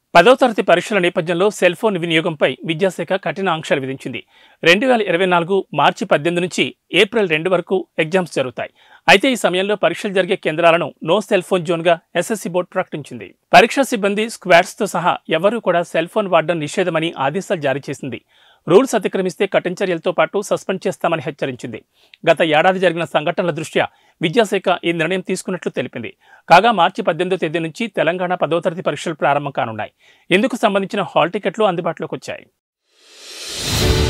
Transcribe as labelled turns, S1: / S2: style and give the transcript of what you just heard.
S1: పదవ తరగతి పరీక్షల నేపథ్యంలో సెల్ ఫోన్ వినియోగంపై విద్యాశాఖ కఠిన ఆంక్షలు విధించింది రెండు వేల ఇరవై నాలుగు మార్చి పద్దెనిమిది నుంచి ఏప్రిల్ రెండు వరకు ఎగ్జామ్స్ జరుగుతాయి అయితే ఈ సమయంలో పరీక్షలు జరిగే కేంద్రాలను నో సెల్ ఫోన్ జోన్గా ఎస్ఎస్సి బోర్డు ప్రకటించింది పరీక్షా సిబ్బంది స్క్వాడ్స్తో సహా ఎవరూ కూడా సెల్ ఫోన్ వాడడం నిషేధమని ఆదేశాలు జారీ చేసింది రూల్స్ అతిక్రమిస్తే కఠిన చర్యలతో పాటు సస్పెండ్ చేస్తామని హెచ్చరించింది గత ఏడాది జరిగిన సంఘటనల దృష్ట్యా విద్యాశాఖ ఈ నిర్ణయం తీసుకున్నట్లు తెలిపింది కాగా మార్చి పద్దెనిమిదో తేదీ నుంచి తెలంగాణ పదవ తరగతి పరీక్షలు ప్రారంభం కానున్నాయి ఇందుకు సంబంధించిన హాల్ టికెట్లు అందుబాటులోకి వచ్చాయి